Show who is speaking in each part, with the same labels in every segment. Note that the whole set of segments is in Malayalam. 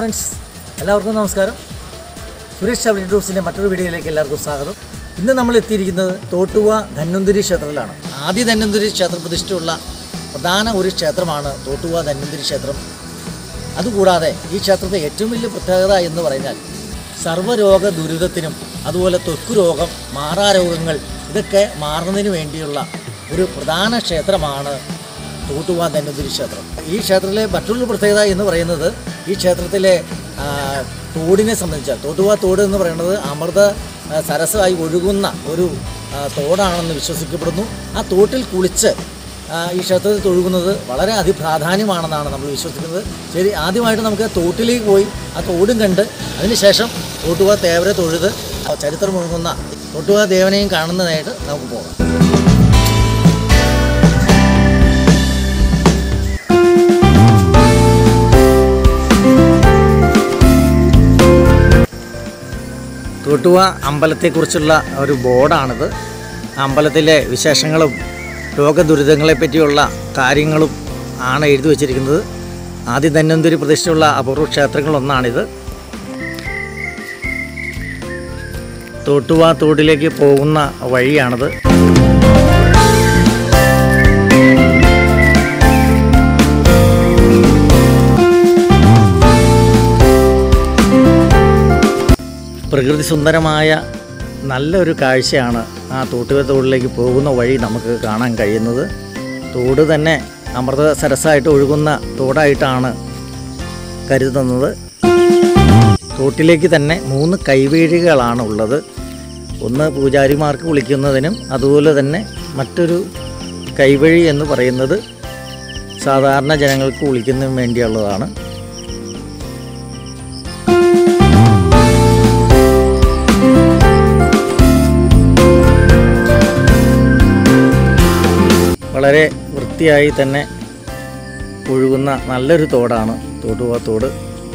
Speaker 1: ഫ്രണ്ട്സ് എല്ലാവർക്കും നമസ്കാരം സുരേഷ് ശബരി ടൂസിൻ്റെ മറ്റൊരു വീഡിയോയിലേക്ക് എല്ലാവർക്കും സ്വാഗതം ഇന്ന് നമ്മൾ എത്തിയിരിക്കുന്നത് തോട്ടുവ ധന്വന്തിരി ക്ഷേത്രത്തിലാണ് ആദ്യ ധന്വന്തിരി ക്ഷേത്ര പ്രതിഷ്ഠയുള്ള പ്രധാന ഒരു ക്ഷേത്രമാണ് തോട്ടുവ ധന്വന്തിരി ക്ഷേത്രം അതുകൂടാതെ ഈ ക്ഷേത്രത്തെ ഏറ്റവും വലിയ പ്രത്യേകത എന്ന് പറഞ്ഞാൽ സർവ്വരോഗ ദുരിതത്തിനും അതുപോലെ ത്വക്ക് രോഗം മാറാരോഗങ്ങൾ ഇതൊക്കെ മാറുന്നതിന് വേണ്ടിയുള്ള ഒരു പ്രധാന ക്ഷേത്രമാണ് തോട്ടുവ ധന്വന്തിരി ക്ഷേത്രം ഈ ക്ഷേത്രത്തിലെ മറ്റൊരു പ്രത്യേകത എന്ന് പറയുന്നത് ഈ ക്ഷേത്രത്തിലെ ആ, തോടിനെ സംബന്ധിച്ച് തോട്ടുവ തോട് എന്ന് പറയുന്നത് അമൃത ആ, സരസ്സായി ഒഴുകുന്ന ഒരു ആ, തോടാണെന്ന് വിശ്വസിക്കപ്പെടുന്നു ആ തോട്ടിൽ കുളിച്ച് ആ, ഈ ക്ഷേത്രത്തിൽ തൊഴുകുന്നത് വളരെ അതിപ്രാധാന്യമാണെന്നാണ് നമ്മൾ വിശ്വസിക്കുന്നത് ശരി ആദ്യമായിട്ട് നമുക്ക് തോട്ടിലേക്ക് പോയി ആ തോടും കണ്ട് അതിനുശേഷം തോട്ടുവ തേവരെ തൊഴുത് ആ ചരിത്രം മുഴുകുന്ന തോട്ടുവ ദേവനെയും കാണുന്നതായിട്ട് നമുക്ക് പോകാം തോട്ടുവ അമ്പലത്തെക്കുറിച്ചുള്ള ഒരു ബോർഡാണിത് ആ അമ്പലത്തിലെ വിശേഷങ്ങളും രോഗദുരിതങ്ങളെ പറ്റിയുള്ള കാര്യങ്ങളും ആണ് എഴുതി വച്ചിരിക്കുന്നത് ആദ്യ ധന്വന്തരി പ്രതിഷ്ഠയുള്ള അപൂർവ ക്ഷേത്രങ്ങളൊന്നാണിത് തോട്ടുവ തോടിലേക്ക് പോകുന്ന വഴിയാണിത് പ്രകൃതി സുന്ദരമായ നല്ലൊരു കാഴ്ചയാണ് ആ തോട്ടുക തോടിലേക്ക് പോകുന്ന വഴി നമുക്ക് കാണാൻ കഴിയുന്നത് തോട് തന്നെ അമൃത സരസായിട്ട് ഒഴുകുന്ന തോടായിട്ടാണ് കരുതുന്നത് തോട്ടിലേക്ക് തന്നെ മൂന്ന് കൈവേഴികളാണ് ഉള്ളത് ഒന്ന് പൂജാരിമാർക്ക് കുളിക്കുന്നതിനും അതുപോലെ തന്നെ മറ്റൊരു കൈവഴി എന്ന് പറയുന്നത് സാധാരണ ജനങ്ങൾക്ക് കുളിക്കുന്നതിനും വേണ്ടിയുള്ളതാണ് വളരെ വൃത്തിയായി തന്നെ ഒഴുകുന്ന നല്ലൊരു തോടാണ് തോട്ടുവ തോട്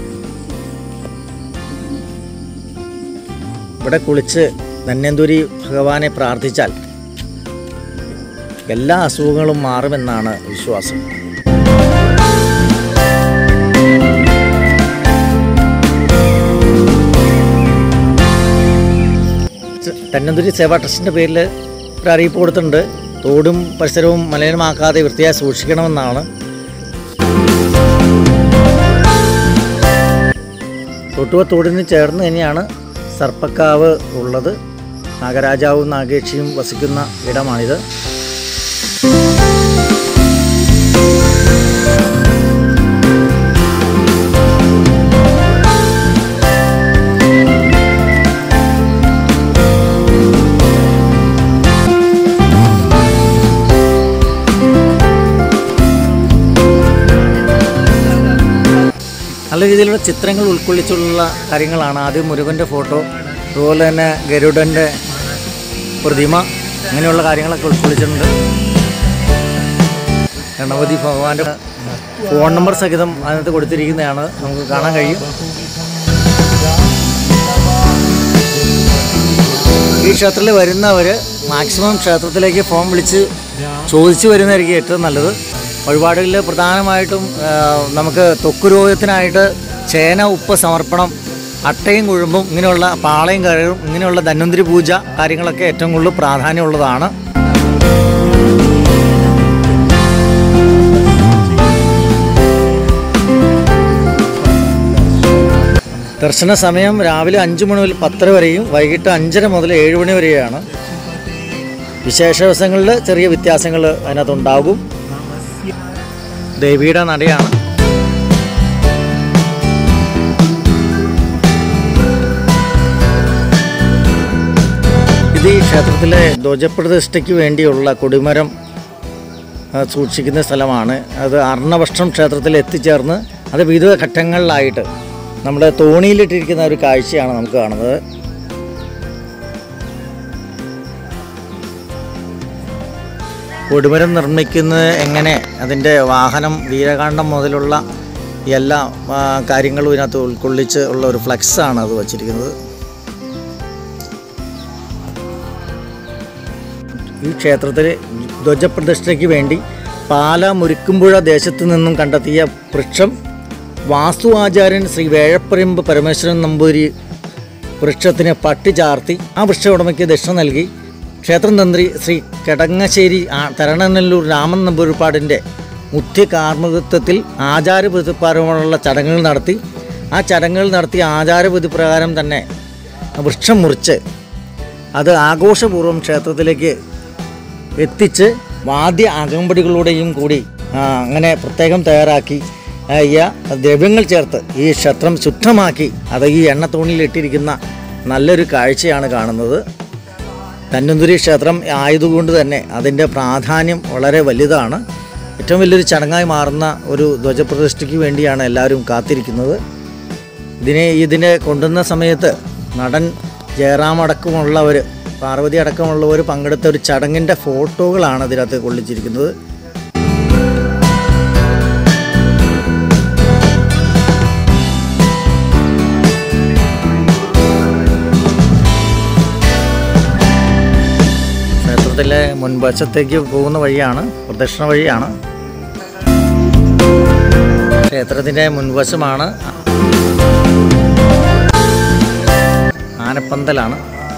Speaker 1: ഇവിടെ കുളിച്ച് ധന്യന്തുരി ഭഗവാനെ പ്രാർത്ഥിച്ചാൽ എല്ലാ അസുഖങ്ങളും മാറുമെന്നാണ് വിശ്വാസം ധന്യന്തുരി സേവാ ട്രസ്റ്റിൻ്റെ പേരിൽ ഒരു അറിയിപ്പ് കൊടുത്തിട്ടുണ്ട് തോടും പരിസരവും മലിനമാക്കാതെ വൃത്തിയായി സൂക്ഷിക്കണമെന്നാണ് തൊട്ടുവ തോടിന് ചേർന്ന് തന്നെയാണ് സർപ്പക്കാവ് ഉള്ളത് നാഗരാജാവും നാഗേക്ഷിയും വസിക്കുന്ന ഇടമാണിത് നല്ല രീതിയിലുള്ള ചിത്രങ്ങൾ ഉൾക്കൊള്ളിച്ചുള്ള കാര്യങ്ങളാണ് ആദ്യം മുരുകൻ്റെ ഫോട്ടോ അതുപോലെ തന്നെ ഗരുഡൻ്റെ പ്രതിമ അങ്ങനെയുള്ള കാര്യങ്ങളൊക്കെ ഉൾക്കൊള്ളിച്ചിട്ടുണ്ട് ഗണപതി ഭഗവാന്റെ ഫോൺ നമ്പർ സഹിതം അതിനകത്ത് കൊടുത്തിരിക്കുന്നതാണ് നമുക്ക് കാണാൻ കഴിയും ഈ ക്ഷേത്രത്തിൽ വരുന്നവർ മാക്സിമം ക്ഷേത്രത്തിലേക്ക് ഫോൺ വിളിച്ച് ചോദിച്ചു വരുന്നതായിരിക്കും ഏറ്റവും നല്ലത് വഴിപാടുകളിൽ പ്രധാനമായിട്ടും ആ, നമുക്ക് ത്വക്ക് രോഗത്തിനായിട്ട് ചേന ഉപ്പ് സമർപ്പണം അട്ടയും കുഴുമ്പും ഇങ്ങനെയുള്ള പാളയും കയറും ഇങ്ങനെയുള്ള ധന്വന്തിരി പൂജ കാര്യങ്ങളൊക്കെ ഏറ്റവും കൂടുതൽ പ്രാധാന്യമുള്ളതാണ് ദർശന സമയം രാവിലെ അഞ്ച് മണി മുതൽ പത്തര വരെയും വൈകിട്ട് അഞ്ചര മുതൽ ഏഴ് മണി വരെയാണ് വിശേഷ ദിവസങ്ങളിൽ ചെറിയ വ്യത്യാസങ്ങൾ അതിനകത്തുണ്ടാകും ദേവിയുടെ നടയാണ് ഇത് ഈ ക്ഷേത്രത്തിലെ ധ്വജപ്രതിഷ്ഠയ്ക്ക് വേണ്ടിയുള്ള കൊടിമരം ആ, സൂക്ഷിക്കുന്ന സ്ഥലമാണ് അത് അർണവഷ്ടം ക്ഷേത്രത്തിൽ എത്തിച്ചേർന്ന് അത് വിവിധ ഘട്ടങ്ങളിലായിട്ട് നമ്മുടെ തോണിയിലിട്ടിരിക്കുന്ന ഒരു കാഴ്ചയാണ് നമുക്ക് കാണുന്നത് കൊടിമരം നിർമ്മിക്കുന്നത് എങ്ങനെ അതിൻ്റെ വാഹനം വീരകാന്ഡം മുതലുള്ള എല്ലാ ആ, കാര്യങ്ങളും ഇതിനകത്ത് ഉൾക്കൊള്ളിച്ച് ഉള്ള ഒരു ഫ്ലെക്സാണ് അത് വച്ചിരിക്കുന്നത് ഈ ക്ഷേത്രത്തിൽ ധ്വജപ്രതിഷ്ഠയ്ക്ക് വേണ്ടി പാല മുരിക്കുമ്പുഴ ദേശത്തു നിന്നും കണ്ടെത്തിയ വൃക്ഷം വാസ്തു ആചാര്യൻ ശ്രീ വേഴപ്പറമ്പ് പരമേശ്വരൻ നമ്പൂരി വൃക്ഷത്തിന് പട്ടി ചാർത്തി ആ വൃക്ഷ ഉടമയ്ക്ക് ദക്ഷിണ നൽകി ക്ഷേത്രം തന്ത്രി ശ്രീ കിടങ്ങശ്ശേരി ആ- തരണനെല്ലൂർ രാമൻ നമ്പൂരിപ്പാടിൻ്റെ മുഖ്യ കാർമ്മികത്വത്തിൽ ആചാരവിധിപ്രകാരമുള്ള ചടങ്ങുകൾ നടത്തി ആ ചടങ്ങുകൾ നടത്തിയ ആചാരവിധിപ്രകാരം തന്നെ വൃക്ഷം മുറിച്ച് അത് ആഘോഷപൂർവ്വം ക്ഷേത്രത്തിലേക്ക് എത്തിച്ച് വാദ്യ അകമ്പടികളോടെയും കൂടി ആ, അങ്ങനെ പ്രത്യേകം തയ്യാറാക്കി ആ, ഈ ദ്രവ്യങ്ങൾ ചേർത്ത് ഈ ക്ഷേത്രം ശുദ്ധമാക്കി അത് ഈ എണ്ണത്തോണിയിൽ ഇട്ടിരിക്കുന്ന നല്ലൊരു കാഴ്ചയാണ് കാണുന്നത് ധന്വന്തുരി ക്ഷേത്രം ആയതുകൊണ്ട് തന്നെ അതിൻ്റെ പ്രാധാന്യം വളരെ വലുതാണ് ഏറ്റവും വലിയൊരു ചടങ്ങായി മാറുന്ന ഒരു ധ്വജപ്രതിഷ്ഠയ്ക്ക് വേണ്ടിയാണ് എല്ലാവരും കാത്തിരിക്കുന്നത് ഇതിനെ ഇതിനെ കൊണ്ടുവന്ന സമയത്ത് നടൻ ജയറാം അടക്കമുള്ളവർ പാർവതി അടക്കമുള്ളവർ പങ്കെടുത്ത ഒരു ചടങ്ങിൻ്റെ ഫോട്ടോകളാണ് ഇതിനകത്ത് കൊള്ളിച്ചിരിക്കുന്നത് ക്ഷേത്രത്തിലെ മുൻവശത്തേക്ക് പോകുന്ന വഴിയാണ് പ്രദക്ഷിണ വഴിയാണ് ക്ഷേത്രത്തിൻ്റെ മുൻവശമാണ് ആനപ്പന്തലാണ്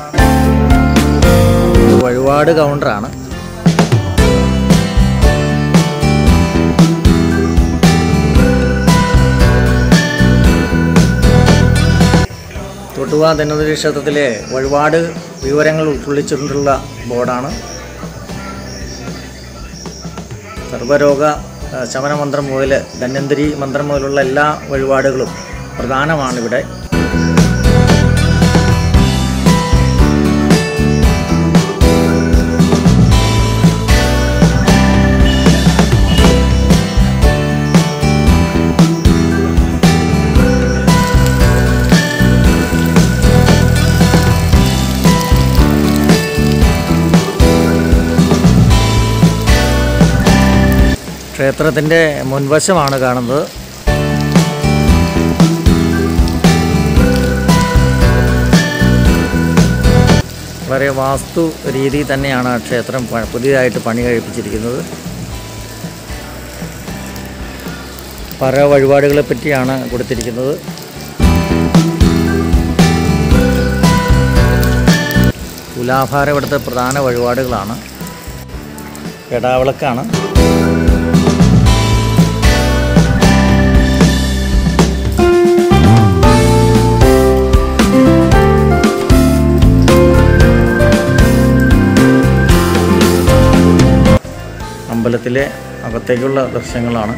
Speaker 1: ഇത് വഴിപാട് കൗണ്ടറാണ് തൊട്ടുവാ ധനുതി ക്ഷേത്രത്തിലെ വഴിപാട് വിവരങ്ങൾ ഉൾക്കൊള്ളിച്ചിട്ടുള്ള ബോർഡാണ് സർവരോഗ ആ, ശമന മന്ത്രം മുതൽ ധന്വന്തരി മന്ത്രം മുതലുള്ള എല്ലാ വഴിപാടുകളും പ്രധാനമാണ് ഇവിടെ ക്ഷേത്രത്തിൻ്റെ മുൻവശമാണ് കാണുന്നത് വളരെ വാസ്തു രീതി തന്നെയാണ് ആ ക്ഷേത്രം പ- പുതിയതായിട്ട് പണി കഴിപ്പിച്ചിരിക്കുന്നത് പല വഴിപാടുകളെ പറ്റിയാണ് കൊടുത്തിരിക്കുന്നത് തുലാഭാരം ഇവിടുത്തെ പ്രധാന വഴിപാടുകളാണ് കെടാവിളക്കാണ് അമ്പലത്തിലെ അകത്തേക്കുള്ള ദൃശ്യങ്ങളാണ്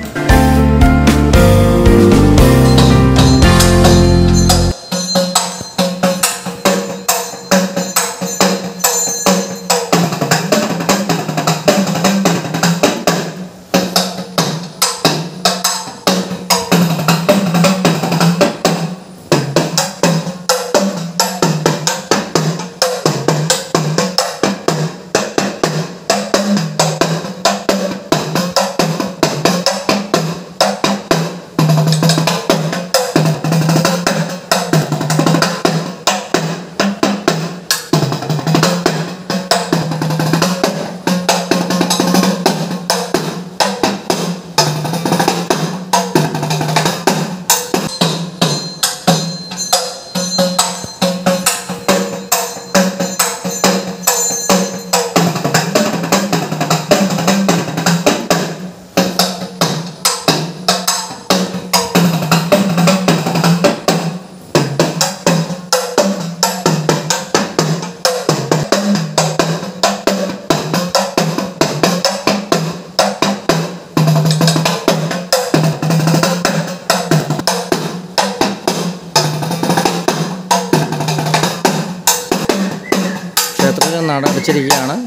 Speaker 1: ക്ഷേത്രത്തിൽ നട വെച്ചിരിക്കുകയാണ്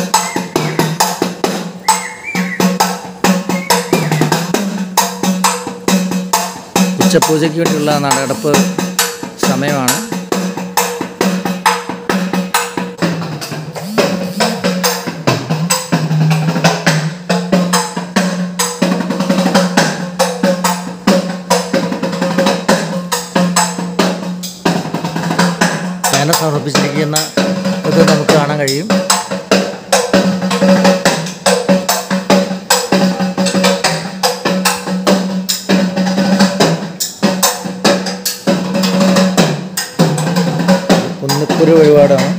Speaker 1: ഉച്ചപൂജയ്ക്ക് വേണ്ടിയുള്ള നടയടപ്പ് സമയമാണ് പേന സമർപ്പിച്ചിരിക്കുന്ന ഇത് നമുക്ക് കാണാൻ കഴിയും കന്നിപ്പൊരു വഴിപാടാണ്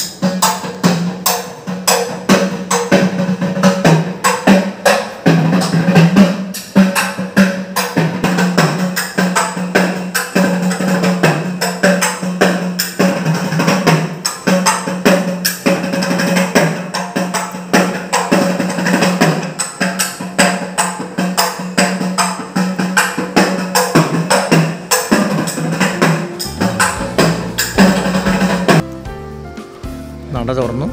Speaker 1: നട തുറന്നു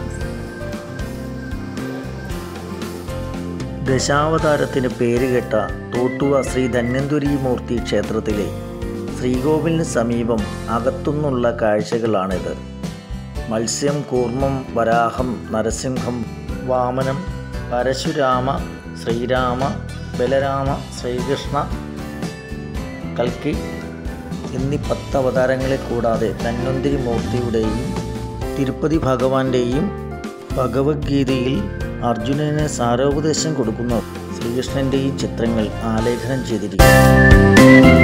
Speaker 1: ദശാവതാരത്തിന് പേരുകെട്ട തോട്ടുവ ശ്രീ ധന്വന്തുരി മൂർത്തി ക്ഷേത്രത്തിലെ ശ്രീകോവിലിന് സമീപം അകത്തുനിന്നുള്ള കാഴ്ചകളാണിത് മത്സ്യം കൂർമ്മം വരാഹം നരസിംഹം വാമനം പരശുരാമ ശ്രീരാമ ബലരാമ ശ്രീകൃഷ്ണ കൽക്കി എന്നീ പത്ത് അവതാരങ്ങളെ കൂടാതെ ധന്വന്തിരി മൂർത്തിയുടെയും തിരുപ്പതി ഭഗവാന്റെയും ഭഗവത്ഗീതയിൽ അർജുനന് സാരോപദേശം കൊടുക്കുന്ന ശ്രീകൃഷ്ണന്റെയും ചിത്രങ്ങൾ ആലേഖനം ചെയ്തിരിക്കുന്നു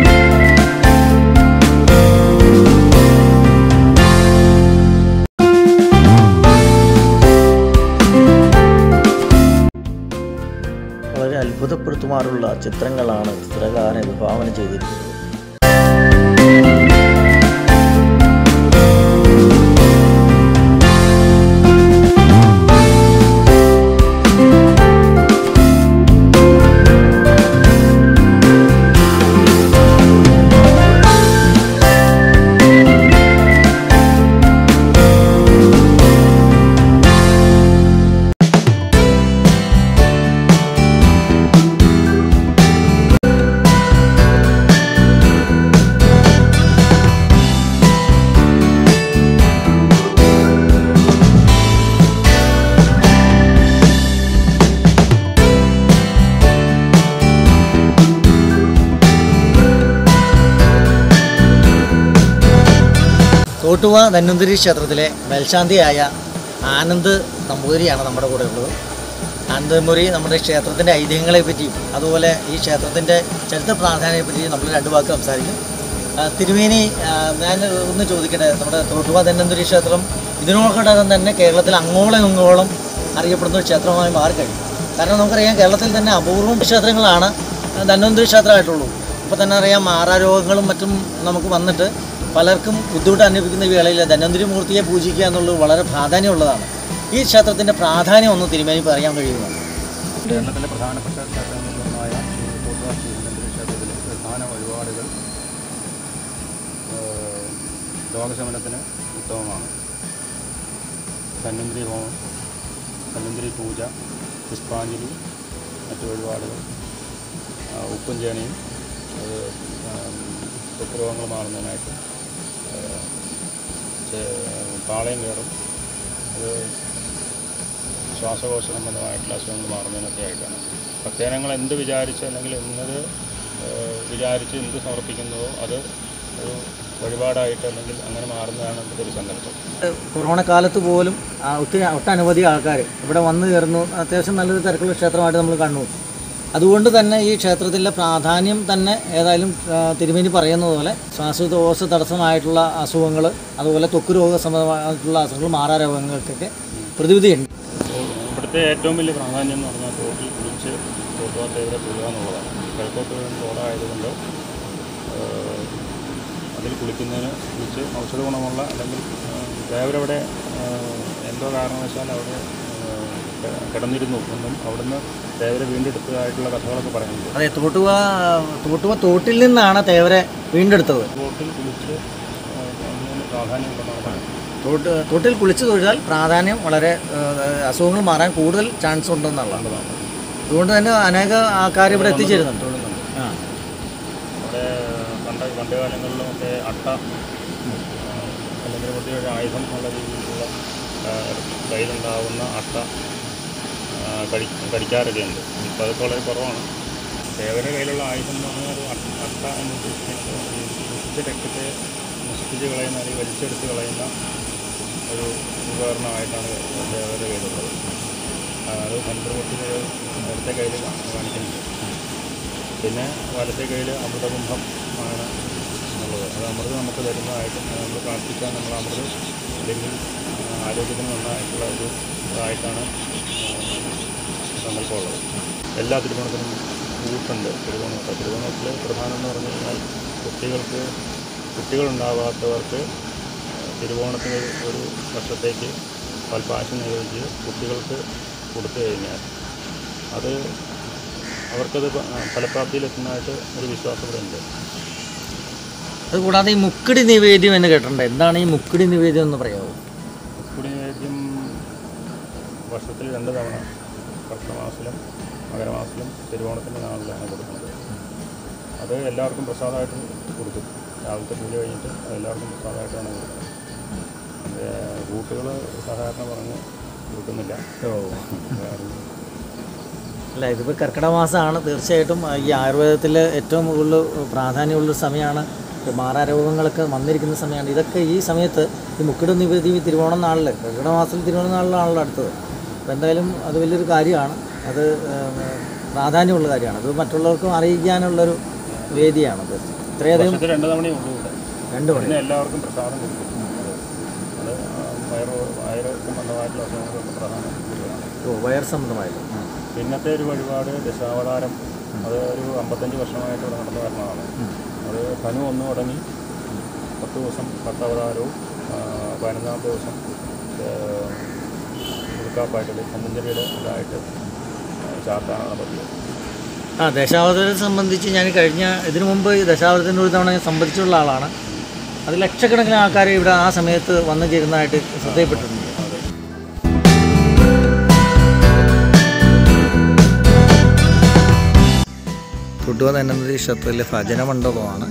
Speaker 1: വളരെ അത്ഭുതപ്പെടുത്തുമാറുള്ള ചിത്രങ്ങളാണ് ചിത്രകാരൻ വിഭാവന ചെയ്തിരിക്കുന്നത് തോട്ടുവ ധന്വന്തിരി ക്ഷേത്രത്തിലെ മേൽശാന്തിയായ ആനന്ദ് നമ്പൂതിരിയാണ് നമ്മുടെ കൂടെ ഉള്ളത് ആനന്ദ് നമ്പൂരി നമ്മുടെ ക്ഷേത്രത്തിൻ്റെ ഐതിഹ്യങ്ങളെ പറ്റിയും അതുപോലെ ഈ ക്ഷേത്രത്തിൻ്റെ ചരിത്ര പ്രാധാന്യത്തെ പറ്റിയും നമ്മൾ രണ്ട് വാക്ക് സംസാരിക്കും ആ, തിരുമേനി ആ, ഞാൻ ഒന്ന് ചോദിക്കട്ടെ നമ്മുടെ തോട്ടുവ ധന്വന്തിരി ക്ഷേത്രം ഇതിനോടകം തന്നെ കേരളത്തിൽ അങ്ങോളം ഇങ്ങോളം അറിയപ്പെടുന്ന ഒരു ക്ഷേത്രമായി മാറിക്കഴിഞ്ഞു കാരണം നമുക്കറിയാം കേരളത്തിൽ തന്നെ അപൂർവം ക്ഷേത്രങ്ങളാണ് ധന്വന്തിരി ക്ഷേത്രമായിട്ടുള്ളൂ ഇപ്പോൾ തന്നെ അറിയാം മാറാരോഗങ്ങളും മറ്റും നമുക്ക് വന്നിട്ട് പലർക്കും ബുദ്ധിമുട്ട് അനുഭവിക്കുന്ന ഈ വേളയിൽ ധന്വന്തിരി മൂർത്തിയെ പൂജിക്കുക എന്നുള്ളത് വളരെ പ്രാധാന്യമുള്ളതാണ് ഈ ക്ഷേത്രത്തിൻ്റെ പ്രാധാന്യം ഒന്ന് തിരുമേനി പറയാൻ കഴിയുമോ
Speaker 2: കേരളത്തിലെ പ്രധാനപ്പെട്ട ക്ഷേത്രങ്ങളിലൊന്നായ ശ്രീ കോട്ടുവാ ശ്രീധരേന്ദ്ര ക്ഷേത്രത്തിലെ പ്രധാന വഴിപാടുകൾ ഏഹ്, രോഗശമനത്തിന് ഉത്തമമാണ് ധന്വന്തിരി ഹോമം ധന്വന്തിരി പൂജ പുഷ്പാഞ്ജലി മറ്റു വഴിപാടുകൾ ആ, ഉപ്പും ചേനയും അത് ത്വക്ക് രോഗങ്ങൾ മാറുന്നതിനായിട്ട് ഏഹ്, ചെ- പാളയം കയറും അത് ശ്വാസകോശ സംബന്ധമായിട്ടുള്ള അസുഖങ്ങൾ മാറുന്നതിനൊക്കെ ആയിട്ടാണ് ഭക്തജനങ്ങൾ എന്ത് വിചാരിച്ച് അല്ലെങ്കിൽ എന്നത് ഏഹ്, വിചാരിച്ച് എന്ത് സമർപ്പിക്കുന്നുവോ അത് ഒരു വഴിപാടായിട്ട് അല്ലെങ്കിൽ അങ്ങനെ മാറുന്നതാണ് എൻ്റെ ഒരു സങ്കല്പം
Speaker 1: കൊറോണ കാലത്ത് പോലും ആ, ഒത്തിരി ഒട്ടനവധി ആൾക്കാർ ഇവിടെ വന്നു കയറുന്നു അത്യാവശ്യം നല്ലൊരു തിരക്കുള്ള ക്ഷേത്രമായിട്ട് നമ്മൾ കണ്ടു അതുകൊണ്ട് തന്നെ ഈ ക്ഷേത്രത്തിലെ പ്രാധാന്യം തന്നെ ഏതായാലും ആ, തിരുമേനി പറയുന്നത് പോലെ ശ്വാസകോശ തടസ്സമായിട്ടുള്ള അസുഖങ്ങൾ അതുപോലെ ത്വക്ക് രോഗ സംബന്ധമായിട്ടുള്ള അസുഖങ്ങൾ മാറാ രോഗങ്ങൾക്കൊക്കെ പ്രതിവിധിയുണ്ട്
Speaker 2: അപ്പോൾ ഇവിടുത്തെ ഏറ്റവും വലിയ പ്രാധാന്യം എന്ന് പറഞ്ഞാൽ തോട്ടിൽ കുളിച്ച് തോട്ടുവാത്തേവരെ തൊഴുക എന്നുള്ളതാണ് കിഴക്കോട്ട് തോടായതുകൊണ്ട് ഏഹ്, അതിൽ കുളിക്കുന്നതിന് കുളിച്ച് ഔഷധ ഗുണമുള്ള അല്ലെങ്കിൽ ഏഹ്, ദേവരവിടെ ഏഹ്, എന്തോ കാരണവശാൽ അവിടെ ഏഹ്, കി- കിടന്നിരുന്നു എന്നും അവിടുന്ന് ദേവരെ വീണ്ടെടുത്തതായിട്ടുള്ള കഥകളൊക്കെ പറയുന്നുണ്ട്
Speaker 1: അതെ തോട്ടുവ തോട്ടുവ തോട്ടിൽ നിന്നാണ് തേവരെ വീണ്ടെടുത്തത്
Speaker 2: തോട്ടിൽ കുളിച്ച് ഏഹ്, അതിന് പ്രാധാന്യമുണ്ടെന്നാണ് പറയുന്നത്
Speaker 1: തോട്ട് തോട്ടിൽ കുളിച്ച് തൊഴിച്ചാൽ പ്രാധാന്യം വളരെ ആ, അസുഖങ്ങൾ മാറാൻ കൂടുതൽ ചാൻസ് ഉണ്ടെന്നുള്ളതാണ് അതുകൊണ്ട് തന്നെ അനേക ആൾക്കാർ ഇവിടെ എത്തിച്ചേരുന്നുണ്ട് ആ
Speaker 2: അവിടെ പണ്ട് പണ്ട് കാലങ്ങളിലുമൊക്കെ അട്ട ആ, അല്ലെങ്കിൽ മറ്റേ ഒരു ആയുധം എന്നുള്ള രീതിയിലുള്ള ആ, കയ്യിലുണ്ടാവുന്ന അട്ട ആ, കടി കടിക്കാറൊക്കെ ഉണ്ട് ഇപ്പോൾ അതൊക്കെ വളരെ കുറവാണ് ദേവരുടെ കയ്യിലുള്ള ആയുധം എന്ന് പറഞ്ഞാൽ ഒരു അട്ട അട്ട എന്ന് ഉദ്ദേശിക്കുന്നത് ഈ ദുഷിച്ച രക്തത്തെ നശിപ്പിച്ച് കളയുന്ന അല്ലെങ്കിൽ വലിച്ചെടുത്ത് കളയുന്ന ഒരു ഉപകരണമായിട്ടാണ് ദേവരുടെ കയ്യിലുള്ളത് ആ, അത് ചന്ദ്രമൂർത്തിയുടെ നേരത്തെ കയ്യിൽ കാണിക്കുന്നുണ്ട് പിന്നെ വലത്തെ കയ്യിൽ അമൃതകുംഭം ആണ് എന്നുള്ളത് അത് അമൃത് നമുക്ക് തരുന്നതായിട്ടും അത് നമ്മൾ പ്രാർത്ഥിക്കാൻ നമ്മൾ അമൃത് അല്ലെങ്കിൽ ആ, ആരോഗ്യത്തിന് നന്നായിട്ടുള്ള ഒരു ഇതായിട്ടാണ് സങ്കല്പമുള്ളത് എല്ലാ തിരുവോണത്തിനും കൂട്ടുണ്ട് തിരുവോണമൊക്കെ തിരുവോണത്തിൽ പ്രധാനം എന്ന് പറഞ്ഞു കഴിഞ്ഞാൽ കുട്ടികൾക്ക് കുട്ടികളുണ്ടാവാത്തവർക്ക് തിരുവോണത്തിന് ഒരു വർഷത്തേക്ക് പാൽപ്പാശം നിയോഗിച്ച് കുട്ടികൾക്ക് കൊടുത്തു കഴിഞ്ഞാൽ അത് അവർക്കത് പ- ഫലപ്രാപ്തിയിലെത്തുന്നതായിട്ട് ഒരു വിശ്വാസം ഇവിടെ ഉണ്ട്
Speaker 1: അതുകൂടാതെ ഈ മുക്കടി നിവേദ്യം എന്ന് കേട്ടിട്ടുണ്ട് എന്താണ് ഈ മുക്കടി നിവേദ്യം എന്ന് പറയാമോ
Speaker 2: ഉപ്പുടി നൈവേദ്യം വർഷത്തിൽ രണ്ട് തവണ കർഷമാസത്തിലും മകരമാസത്തിലും തിരുവോണത്തിൻ്റെ നാളിലാണ് കൊടുക്കുന്നത് അത് എല്ലാവർക്കും പ്രസാദമായിട്ട് കൊടുക്കും രാവിലത്തെ പൂജ കഴിഞ്ഞിട്ട് അത് എല്ലാവർക്കും പ്രസാദമായിട്ടാണ് കൊടുക്കുന്നത് അത് റൂട്ടുകൾ സാധാരണ പറഞ്ഞ് കൊടുക്കുന്നില്ല വേറെ
Speaker 1: അല്ല ഇതിപ്പോൾ കർക്കിടക മാസമാണ് തീർച്ചയായിട്ടും ഈ ആയുർവേദത്തിൽ ഏറ്റവും കൂടുതൽ പ്രാധാന്യമുള്ള സമയമാണ് ഈ മാറാരോഗങ്ങളൊക്കെ വന്നിരിക്കുന്ന സമയമാണ് ഇതൊക്കെ ഈ സമയത്ത് ഈ മുക്കിട നിവേദ്യം ഈ തിരുവോണം നാളിൽ കർക്കിടക മാസത്തിൽ തിരുവോണം നാളിലാണല്ലോ അടുത്തത് അപ്പോൾ എന്തായാലും അത് വലിയൊരു കാര്യമാണ് അത് ഏം, പ്രാധാന്യമുള്ള കാര്യമാണ് അത് മറ്റുള്ളവർക്കും അറിയിക്കാനുള്ളൊരു വേദിയാണ് അത് ഇത്രയധികം
Speaker 2: വർഷത്തിൽ രണ്ട് തവണയേ ഉള്ളൂ ഇവിടെ
Speaker 1: രണ്ട് മണി
Speaker 2: ഇന്ന് എല്ലാവർക്കും പ്രസാദം കൊടുക്കും അത് ആ, വയറ് വയറ് സംബന്ധമായിട്ടുള്ള അസുഖങ്ങൾക്ക് പ്രധാനം കൂടുതലാണ്
Speaker 1: ഓ വയർ സംബന്ധമായിട്ട് ആ.
Speaker 2: പിന്നത്തെ ഒരു വഴിപാട് ദശാവതാരം അത് ഒരു അമ്പത്തഞ്ച് വർഷമായിട്ട് ഇവിടെ നടന്നു വരുന്നതാണ് അത് ധനു ഒന്ന് തുടങ്ങി പത്ത് ദിവസം പത്തവതാരവും ആ, പതിനൊന്നാമത്തെ ദിവസം മുഴുക്കാപ്പായിട്ട് കന്നഞ്ചേരിയുടെ ഇതായിട്ട് ചാർത്താനാണ് പതിവ്
Speaker 1: ആ ദശാവതാരത്തെ സംബന്ധിച്ച് ഞാൻ കഴിഞ്ഞ ഇതിനു മുമ്പ് ഈ ദശാവതാരത്തിൻ്റെ ഒരു തവണ ഞാൻ സംബന്ധിച്ചുള്ള ആളാണ് അത് ലക്ഷക്കണക്കിന് ആൾക്കാർ ഇവിടെ ആ സമയത്ത് വന്നു ചേരുന്നതായിട്ട് ശ്രദ്ധയിൽപ്പെട്ടിട്ടുണ്ട് തൊട്ടുവ ധനന്തി ക്ഷേത്രത്തിലെ ഭജന മണ്ഡപമാണ്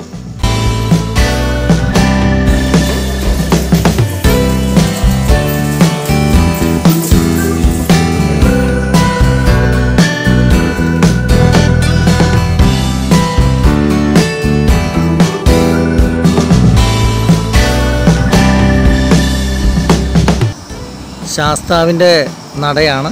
Speaker 1: ശാസ്താവിൻ്റെ നടയാണ്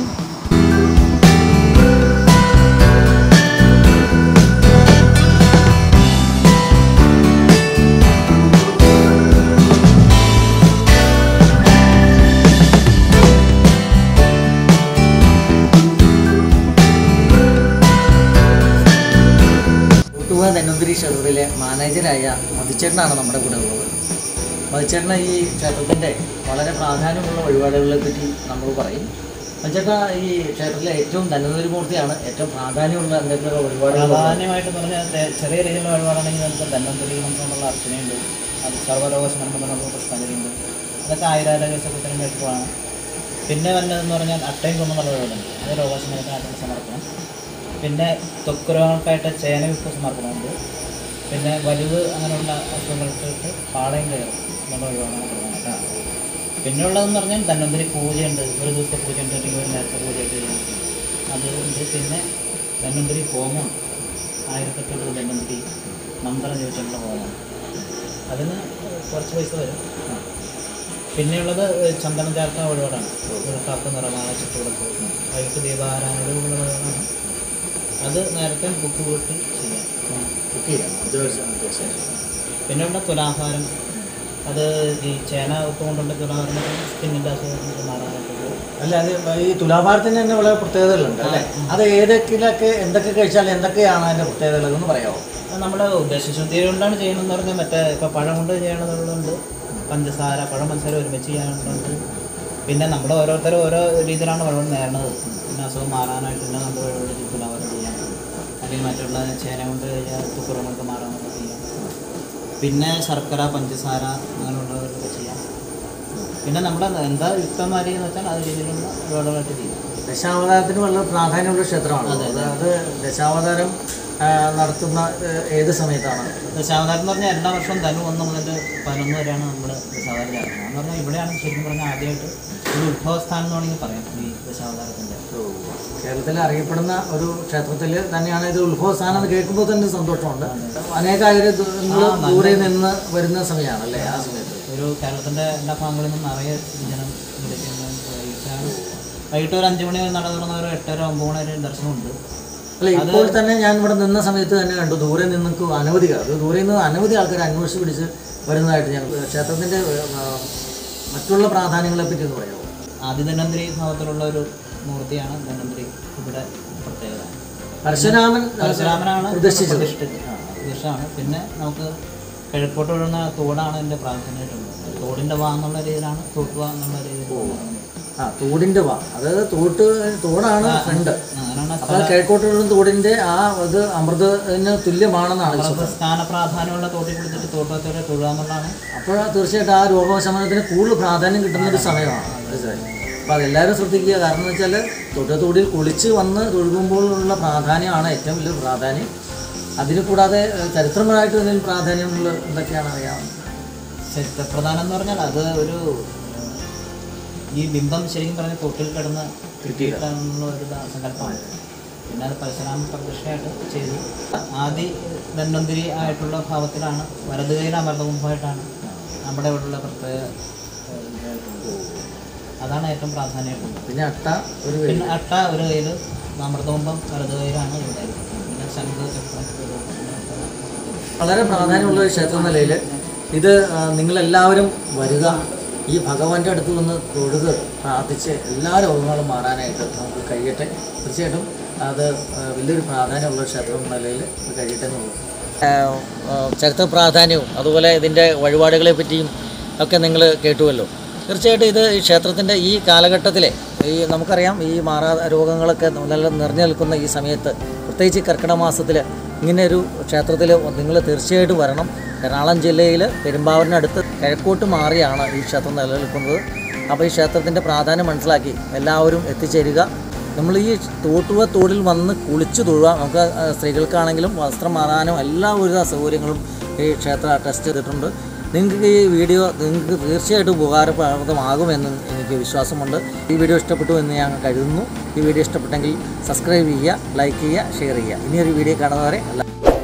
Speaker 1: ഊട്ടുവ ധന്വന്തരി ക്ഷേത്രത്തിലെ മാനേജരായ മതിച്ചേട്ടനാണ് നമ്മുടെ കൂടെ ഉള്ളത് മതിച്ചേട്ടൻ ഈ ക്ഷേത്രത്തിൻ്റെ വളരെ പ്രാധാന്യമുള്ള വഴിപാടുകളെ പറ്റി നമ്മൾ പറയും മതിച്ചേട്ടാ ഈ ക്ഷേത്രത്തിലെ ഏറ്റവും ധന്വന്തരി മൂർത്തിയാണ് ഏറ്റവും പ്രാധാന്യമുള്ള എന്തൊക്കെ വഴിപാടുകൾ
Speaker 3: പ്രാധാന്യമായിട്ട് പറഞ്ഞാൽ തെ- ചെറിയ രീതിയിലുള്ള വഴിപാടാണെങ്കിൽ നമുക്ക് ധന്വന്തരി കൊണ്ടുള്ള അർച്ചനയുണ്ട് അത് സർവ്വരോഗശമനം എന്നുള്ള പുഷ്പാഞ്ജലിയുണ്ട് അതൊക്കെ ആയുരാരോഗ്യ സഹോദരം കേട്ടുപോവാണ് പിന്നെ വന്നതെന്ന് പറഞ്ഞാൽ അട്ടയും കൊണ്ടുള്ള വഴിപാടുണ്ട് അത് രോഗശമനത്തിനായിട്ട് സമർപ്പണം പിന്നെ ത്വക്ക് രോഗങ്ങൾക്കായിട്ട് ചേന വിപ്പ് സമർപ്പണമുണ്ട് പിന്നെ വലുത് അങ്ങനെയുള്ള അസുഖങ്ങൾക്ക് പാളയം കയറും എന്നുള്ള വഴിപാടാണ് പ്രധാനമായിട്ട് പിന്നെ ഉള്ളതെന്ന് പറഞ്ഞാൽ ധന്വന്തരി പൂജയുണ്ട് ഒരു ദിവസത്തെ പൂജയുണ്ട് അല്ലെങ്കിൽ ഒരു നേരത്തെ പൂജയൊക്കെ ചെയ്യും അത് ഉണ്ട് പിന്നെ ധന്വന്തരി ഹോമം ആയിരത്തെട്ട് ധന്വന്തരി മന്ത്രം ചോദിച്ചിട്ടുള്ള ഹോമം അതിന് കുറച്ച് പൈസ വരും പിന്നെയുള്ളത് ചന്ദനം ചേർത്ത വഴിപാടാണ് ഒരു കപ്പ് നിറമാണ് ചുറ്റുവിളക്ക് വൈകിട്ട് ദീപാരാധനയോടുള്ള വഴിപാടാണ് അത് നേരത്തെ ബുക്ക് കൂട്ടി ചെയ്യാം പിന്നെ ഉണ്ട് തുലാഭാരം അത് ഈ ചേന ഉപ്പ് കൊണ്ടുള്ള തുലാഭാരം സ്കിന്നിൻ്റെ അസുഖങ്ങൾക്ക് മാറാനായിട്ട്
Speaker 1: അല്ല അത് ഈ തുലാഭാരത്തിന് തന്നെ വളരെ പ്രത്യേകതകളുണ്ട് അല്ലേ അത് ഏതൊക്കെ എന്തൊക്കെ കഴിച്ചാൽ എന്തൊക്കെയാണ് അതിൻ്റെ പ്രത്യേകതകൾ എന്ന് പറയാമോ
Speaker 3: അത് നമ്മുടെ ദശശുദ്ധി കൊണ്ടാണ് ചെയ്യണമെന്ന് പറഞ്ഞാൽ മറ്റേ ഇപ്പോൾ പഴം കൊണ്ട് ചെയ്യണതുണ്ട് പഞ്ചസാര പഴം പഞ്ചസാര ഒരുമിച്ച് ചെയ്യാനുണ്ട് പിന്നെ നമ്മുടെ ഓരോരുത്തരും ഓരോ രീതിയിലാണ് വെള്ളം നേരണത് പിന്നെ അസുഖം മാറാനായിട്ട് പിന്നെ നമ്മൾ വെള്ളം തുലാവരം ചെയ്യാം അല്ലെങ്കിൽ മറ്റുള്ള ചേന കൊണ്ട് കഴിഞ്ഞാൽ തുക്കുറങ്ങൾക്ക് മാറാനൊക്കെ ചെയ്യാം പിന്നെ ശർക്കര പഞ്ചസാര അങ്ങനെയുള്ളതൊക്കെ ചെയ്യാം പിന്നെ നമ്മുടെ എന്താ യുക്തമാരി എന്ന് വെച്ചാൽ അത് രീതിയിലുള്ള വെള്ളമായിട്ട് ചെയ്യാം
Speaker 1: ദശാവതാരത്തിന് വളരെ പ്രാധാന്യമുള്ള ക്ഷേത്രമാണ്
Speaker 3: അതെ, അതെ.
Speaker 1: അത് ദശാവതാരം ആ, നടത്തുന്ന ആ, ഏത് സമയത്താണ്
Speaker 3: ദശാവതാരം എന്ന് പറഞ്ഞാൽ എല്ലാ വർഷവും ധനു ഒന്ന് മുതൽ പതിനൊന്ന് വരെയാണ് നമ്മൾ ദശാവതാരം ചേർക്കുന്നത് എന്ന് പറഞ്ഞാൽ ഇവിടെയാണ് ശരിക്കും പറഞ്ഞാൽ ആദ്യമായിട്ട് ഒരു ഉത്ഭവസ്ഥാനം എന്ന് വേണമെങ്കിൽ പറയാം ഈ ദശാവതാരത്തിൻ്റെ
Speaker 1: കേരളത്തിൽ അറിയപ്പെടുന്ന ഒരു ക്ഷേത്രത്തിൽ തന്നെയാണ് ഇത് ഉത്ഭവസ്ഥാനം എന്ന് കേൾക്കുമ്പോൾ തന്നെ സന്തോഷമുണ്ട് അനേകായിരം
Speaker 3: ആ,
Speaker 1: ദൂരെ നിന്ന് വരുന്ന സമയമാണ് അല്ലേ ആ സമയത്ത്
Speaker 3: ഒരു കേരളത്തിൻ്റെ എല്ലാ ഭാഗങ്ങളിൽ നിന്നും നിറയെ ജനം ഇവിടേക്ക് വന്ന് വൈകിട്ടാണ് വൈകിട്ട് ഒരു അഞ്ച് മണി വരെ നട തുറന്ന ഒരു എട്ടര ഒമ്പത് മണി വരെ ദർശനമുണ്ട്
Speaker 1: അല്ല ഇപ്പോൾ തന്നെ ഞാൻ ഇവിടെ നിന്ന സമയത്ത് തന്നെ കണ്ടു ദൂരെ നിന്നൊക്കെ അനവധി അത് ദൂരെ നിന്ന് അനവധി ആൾക്കാർ അന്വേഷിച്ച് പിടിച്ച് വരുന്നതായിട്ട് ഞാൻ ക്ഷേത്രത്തിൻ്റെ മറ്റുള്ള പ്രാധാന്യങ്ങളെ പറ്റി ഒന്ന് പറയാമോ
Speaker 3: ആദിധന്വന്തരി ഭാവത്തിലുള്ള ഒരു മൂർത്തിയാണ് ധന്വന്തരി ഇവിടെ പ്രത്യേകത
Speaker 1: പരശുരാമൻ
Speaker 3: പരശുരാമനാണ്
Speaker 1: പ്രതിഷ്ഠിച്ചത്
Speaker 3: പ്രതിഷ്ഠിച്ചത്. ആ, പ്രതിഷ്ഠയാണ് പിന്നെ നമുക്ക് കിഴക്കോട്ട് ഒഴുകുന്ന തോടാണ് ഇതിൻ്റെ പ്രാധാന്യമായിട്ടുള്ളത് തോടിൻ്റെ വാ എന്നുള്ള രീതിയിലാണ് തോട്ടുവ എന്നുള്ള രീതിയിൽ
Speaker 1: ആ തോടിൻ്റെ വാ അതായത് തോട്ട് തോടാണ് ഫ്രണ്ട്
Speaker 3: അങ്ങനെയാണ്
Speaker 1: അപ്പോൾ കിഴക്കോട്ടുള്ള തോടിൻ്റെ ആ ഇത് അമൃതത്തിന് തുല്യമാണെന്നാണ് വിശ്വാസം
Speaker 3: അപ്പോൾ സ്ഥാന പ്രാധാന്യമുള്ള തോട്ടിൽ പിടിച്ചിട്ട് തോട്ടത്തോടെ തൊഴുകാന്നുള്ളതാണ്
Speaker 1: അപ്പോൾ തീർച്ചയായിട്ടും ആ രോഗശമനത്തിന് കൂടുതൽ പ്രാധാന്യം കിട്ടുന്ന ഒരു സമയമാണ് മനസ്സിലായി അപ്പോൾ അതെല്ലാവരും ശ്രദ്ധിക്കുക കാരണം എന്ന് വെച്ചാൽ തൊട്ടത്തോടിൽ കുളിച്ച് വന്ന് തൊഴുകുമ്പോഴുള്ള പ്രാധാന്യമാണ് ഏറ്റവും വലിയ പ്രാധാന്യം അതിന് കൂടാതെ ഏഹ്, ചരിത്രപരമായിട്ട് എന്തെങ്കിലും പ്രാധാന്യമുള്ള എന്തൊക്കെയാണ് അറിയാവുന്നത്
Speaker 3: ചരിത്രപ്രധാനം എന്ന് പറഞ്ഞാൽ അത് ഒരു ഈ ബിംബം ശരിക്കും പറഞ്ഞ തൊട്ടിൽ കിടന്ന് കിട്ടിയിട്ടുള്ള ഒരു ദാ- സങ്കല്പമാണ് പിന്നെ അത് പരശുരാമ പ്രതിഷ്ഠയായിട്ട് ചെയ്തു ആദി ധന്വന്തിരി ആയിട്ടുള്ള ഭാവത്തിലാണ് വലതുകൈയിൽ അമൃതകുംഭമായിട്ടാണ് നമ്മുടെ ഇവിടെയുള്ള പ്രത്യേക ഏഹ്, ഇതായിട്ടുള്ളത്. അതാണ് ഏറ്റവും പ്രാധാന്യമായിട്ടുള്ളത്
Speaker 1: പിന്നെ അട്ട ഒരു കൈ.
Speaker 3: പിന്നെ അട്ട ഒരു കയ്യിൽ അമൃതകുംഭം വലതു കൈയിലാണ് ഇവിടെ പിന്നെ ശംഖ് ചക്രം ഇതൊക്കെ
Speaker 1: വളരെ പ്രാധാന്യമുള്ള ഒരു ക്ഷേത്ര നിലയിൽ ഇത് ആ, നിങ്ങളെല്ലാവരും വരിക ഈ ഭഗവാന്റെ അടുത്ത് വന്ന് തൊഴുത് പ്രാർത്ഥിച്ച് എല്ലാ രോഗങ്ങളും മാറാനായിട്ട് നമുക്ക് കഴിയട്ടെ തീർച്ചയായിട്ടും അത് ആ, വലിയൊരു പ്രാധാന്യമുള്ള ഒരു ക്ഷേത്രം എന്ന നിലയിൽ ഇത് കഴിയട്ടെ എന്നുള്ളത് ചരിത്ര പ്രാധാന്യവും അതുപോലെ ഇതിൻ്റെ വഴിപാടുകളെ പറ്റിയും ഒക്കെ നിങ്ങൾ കേട്ടുവല്ലോ തീർച്ചയായിട്ടും ഇത് ഈ ക്ഷേത്രത്തിൻ്റെ ഈ കാലഘട്ടത്തിലെ ഈ നമുക്കറിയാം ഈ മാറാ രോഗങ്ങളൊക്കെ നല്ല നിറഞ്ഞു നിൽക്കുന്ന ഈ സമയത്ത് പ്രത്യേകിച്ച് ഈ കർക്കിടക മാസത്തിൽ ഇങ്ങനെ ഒരു ക്ഷേത്രത്തിൽ നിങ്ങൾ തീർച്ചയായിട്ടും വരണം എറണാകുളം ജില്ലയിൽ പെരുമ്പാവൂരിനടുത്ത് കിഴക്കോട്ട് മാറിയാണ് ഈ ക്ഷേത്രം നിലനിൽക്കുന്നത് അപ്പോൾ ഈ ക്ഷേത്രത്തിൻ്റെ പ്രാധാന്യം മനസ്സിലാക്കി എല്ലാവരും എത്തിച്ചേരുക നമ്മൾ ഈ തോട്ടുവ തോടിൽ വന്ന് കുളിച്ചു തൊഴുക നമുക്ക് ആ, സ്ത്രീകൾക്കാണെങ്കിലും വസ്ത്രം മാറാനും എല്ലാ ഒരുവിധ സൗകര്യങ്ങളും ഈ ക്ഷേത്ര ടെസ്റ്റ് ചെയ്തിട്ടുണ്ട് നിങ്ങൾക്ക് ഈ വീഡിയോ നിങ്ങൾക്ക് തീർച്ചയായിട്ടും ഉപകാരപ്രദമാകുമെന്ന് എനിക്ക് വിശ്വാസമുണ്ട് ഈ വീഡിയോ ഇഷ്ടപ്പെട്ടു എന്ന് ഞാൻ കരുതുന്നു ഈ വീഡിയോ ഇഷ്ടപ്പെട്ടെങ്കിൽ സബ്സ്ക്രൈബ് ചെയ്യുക ലൈക്ക് ചെയ്യുക ഷെയർ ചെയ്യുക ഇനിയൊരു വീഡിയോ കാണുന്നവരെ എല്ലാ